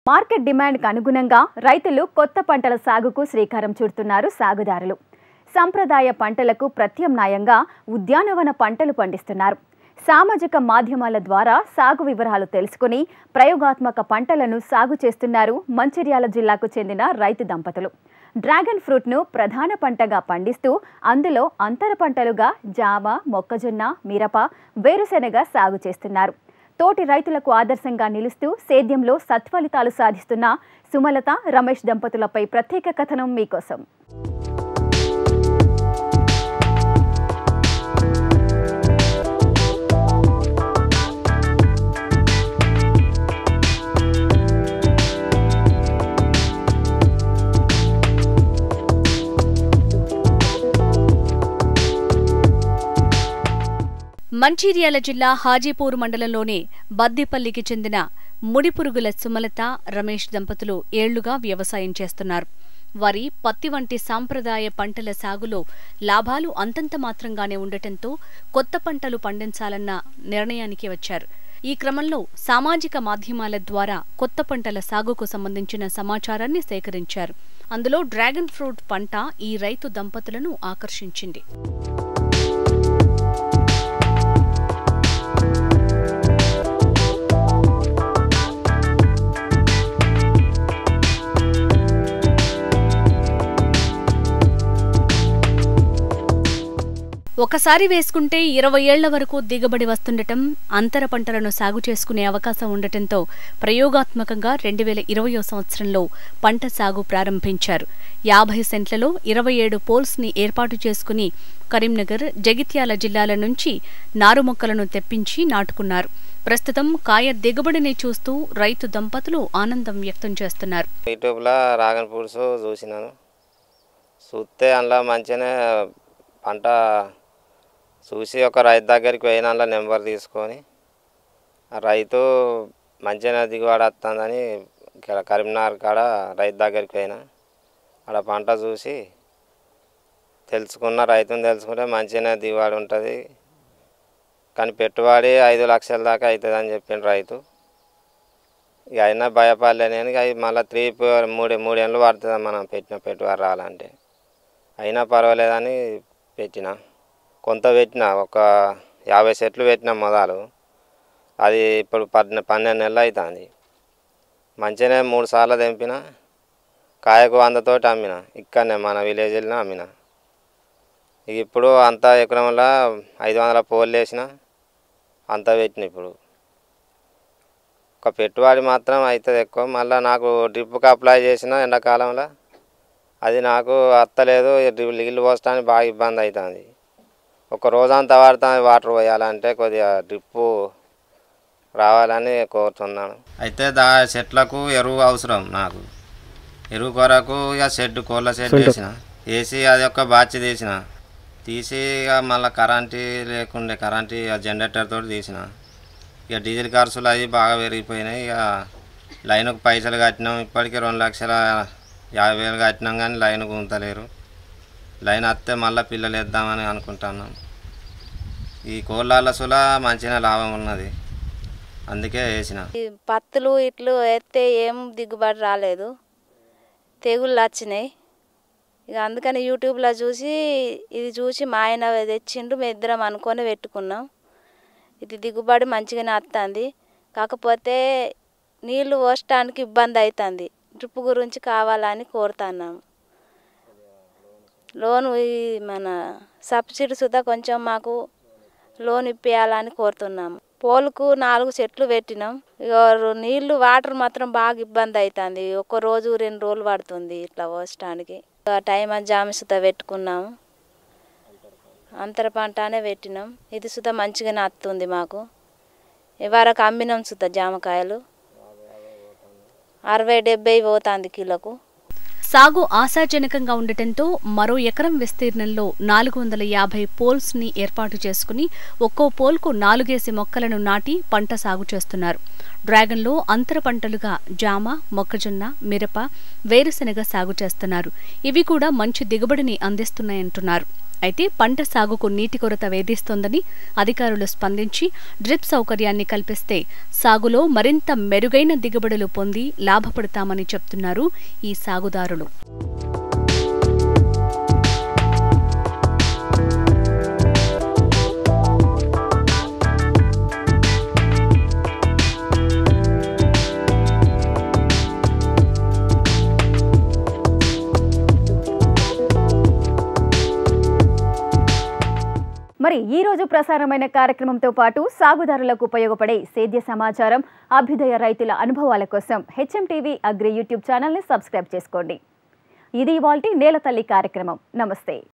market డిమాండ్కు అనుగుణంగా రైతులు కొత్త పంటల సాగుకు శ్రీకారం చుడుతున్నారు సాగుదారులు సంప్రదాయ పంటలకు ప్రత్యామ్నాయంగా ఉద్యానవన పంటలు పండిస్తున్నారు సామాజిక మాధ్యమాల ద్వారా సాగు వివరాలు తెలుసుకుని ప్రయోగాత్మక పంటలను సాగు చేస్తున్నారు మంచిర్యాల జిల్లాకు చెందిన రైతు దంపతులు డ్రాగన్ ఫ్రూట్ను ప్రధాన పంటగా పండిస్తూ అందులో అంతర పంటలుగా జామ మొక్కజొన్న మిరప వేరుశెనగ సాగు చేస్తున్నారు తోటి రైతులకు ఆదర్శంగా నిలుస్తూ సేద్యంలో సత్ఫలితాలు సాధిస్తున్న సుమలత రమేష్ దంపతులపై ప్రత్యేక కథనం మీకోసం మంచిర్యాల జిల్లా హాజీపూర్ మండలంలోని బద్దిపల్లికి చెందిన ముడిపురుగుల సుమలత రమేష్ దంపతులు ఏళ్లుగా వ్యవసాయం చేస్తున్నారు వారి పత్తి వంటి సాంప్రదాయ పంటల సాగులో లాభాలు అంతంత మాత్రంగానే ఉండటంతో కొత్త పంటలు పండించాలన్న నిర్ణయానికి వచ్చారు ఈ క్రమంలో సామాజిక మాధ్యమాల ద్వారా కొత్త పంటల సాగుకు సంబంధించిన సమాచారాన్ని సేకరించారు అందులో డ్రాగన్ ఫ్రూట్ పంట ఈ రైతు దంపతులను ఆకర్షించింది ఒకసారి వేసుకుంటే ఇరవై ఏళ్ల వరకు దిగబడి వస్తుండటం అంతర పంటలను సాగు చేసుకునే అవకాశం ఉండటంతో ప్రయోగాత్మకంగా రెండు వేల ఇరవయో సంవత్సరంలో పంట సాగు ప్రారంభించారు యాభై సెంట్లలో ఇరవై ఏడు పోల్స్ని ఏర్పాటు చేసుకుని కరీంనగర్ జగిత్యాల జిల్లాల నుంచి నారు మొక్కలను తెప్పించి నాటుకున్నారు ప్రస్తుతం కాయ దిగుబడిని చూస్తూ రైతు దంపతులు ఆనందం వ్యక్తం చేస్తున్నారు యూట్యూబ్లో రాగన్ ఫ్రూట్స్ చూసినాను చూస్తే అందులో మంచిగానే పంట చూసి ఒక రైతు దగ్గరికి పోయిన అందులో నెంబర్ తీసుకొని ఆ రైతు మంచిగానే దిగుబడి వస్తుందని ఇక్కడ కరీంనగర్ కాడ రైతు దగ్గరికి పోయినా ఆడ పంట చూసి తెలుసుకున్న రైతుని తెలుసుకుంటే మంచిగానే దిగుబడి ఉంటుంది కానీ పెట్టుబడి ఐదు లక్షల దాకా అవుతుంది అని చెప్పిండు రైతు ఇక అయినా భయపడలే నేను ఇక అవి మళ్ళీ త్రీ ఫోర్ మూడు మూడేళ్ళు పడుతుంది మనం పెట్టిన పెట్టుబడి రావాలంటే అయినా పర్వాలేదని పెట్టిన కొంత పెట్టిన ఒక యాభై సెట్లు పెట్టిన మొదలు అది ఇప్పుడు పద్ పన్నెండు నెలలు అవుతుంది మంచిగానే మూడు సార్లు తెంపిన కాయకు వందతోటి అమ్మిన ఇక్కడనే మన విలేజ్లో అమ్మిన ఇక ఇప్పుడు అంతా ఎకరంలో ఐదు వందల పోలు వేసిన అంతా పెట్టిన ఇప్పుడు ఒక పెట్టుబడి మాత్రం అవుతుంది ఎక్కువ మళ్ళీ నాకు డ్రిప్కి అప్లై చేసిన ఎండాకాలంలో అది నాకు అత్తలేదు డ్రిప్ నీళ్ళు పోసడానికి బాగా ఇబ్బంది అవుతుంది ఒక రోజంతా వాడుతుంది వాటర్ పోయాలంటే కొద్దిగా డ్రిప్పు రావాలని కోరుతున్నాను అయితే దా చెట్లకు ఎరువు అవసరం నాకు ఎరువు కొరకు ఇక షెడ్ కోళ్ళ షెడ్ వేసిన వేసి అది ఒక బాచి తీసిన తీసి ఇక మళ్ళీ కరెంటు లేకుండే కరెంటు జనరేటర్ తోటి తీసిన ఇక డీజిల్ ఖర్చులు అవి బాగా పెరిగిపోయినాయి ఇక లైన్కు పైసలు కట్టినాం ఇప్పటికీ రెండు లక్షల యాభై వేలు కట్టినాం కానీ లైన్ గుంతలేరు లైన్ వస్తే మళ్ళీ పిల్లలు వేద్దామని అనుకుంటున్నాం ఈ కోళ్ళ సులా మంచిగా లాభం ఉన్నది అందుకే వేసిన ఈ పత్తులు ఇట్లు వేస్తే ఏం దిగుబడి రాలేదు తెగుళ్ళు వచ్చినాయి ఇక అందుకని యూట్యూబ్లో చూసి ఇది చూసి మా ఆయన తెచ్చిండు మేము ఇద్దరం అనుకొని పెట్టుకున్నాం ఇది దిగుబడి మంచిగానే వస్తుంది కాకపోతే నీళ్లు పోసడానికి ఇబ్బంది అవుతుంది డ్రిప్ గురించి కావాలని కోరుతున్నాం లోను ఈ మన సబ్సిడీ సుధా కొంచెం మాకు లోన్ ఇప్పించాలని కోరుతున్నాము పోలుకు నాలుగు చెట్లు పెట్టినాం ఇక రో- నీళ్లు వాటర్ మాత్రం బాగా ఇబ్బంది అవుతుంది ఒక రోజు రెండు రోజులు పడుతుంది ఇట్లా పోసడానికి ఇక టైం అని జామ సుత పెట్టుకున్నాము అంతర పంటనే పెట్టినాం ఇది సుత మంచిగానే వస్తుంది మాకు ఇవరకు అమ్మినాం సుత జామకాయలు అరవై డెబ్బై పోతుంది కిలోకు సాగు ఆశాజనకంగా ఉండటంతో మరో ఎకరం విస్తీర్ణంలో నాలుగు వందల యాభై పోల్స్ ని ఏర్పాటు చేసుకుని ఒక్కో పోల్కు నాలుగేసి మొక్కలను నాటి పంట సాగు చేస్తున్నారు డ్రాగన్లో అంతర పంటలుగా జామ మొక్కజొన్న మిరప వేరుశెనగ సాగు చేస్తున్నారు ఇవి కూడా మంచి దిగుబడిని అందిస్తున్నాయంటున్నారు అయితే పంట సాగుకు నీటి కొరత వేధిస్తోందని అధికారులు స్పందించి డ్రిప్ సౌకర్యాన్ని కల్పిస్తే సాగులో మరింత మెరుగైన దిగుబడులు పొంది లాభపడతామని చెప్తున్నారు ఈ సాగుదారులు మరి ఈ రోజు ప్రసారమైన కార్యక్రమంతో పాటు సాగుదారులకు ఉపయోగపడే సేద్య సమాచారం అభ్యుదయ రైతుల అనుభవాల కోసం హెచ్ఎం టీవీ అగ్రి యూట్యూబ్ ఛానల్ని సబ్స్క్రైబ్ చేసుకోండి ఇది ఇవాల్టి నేల తల్లి కార్యక్రమం నమస్తే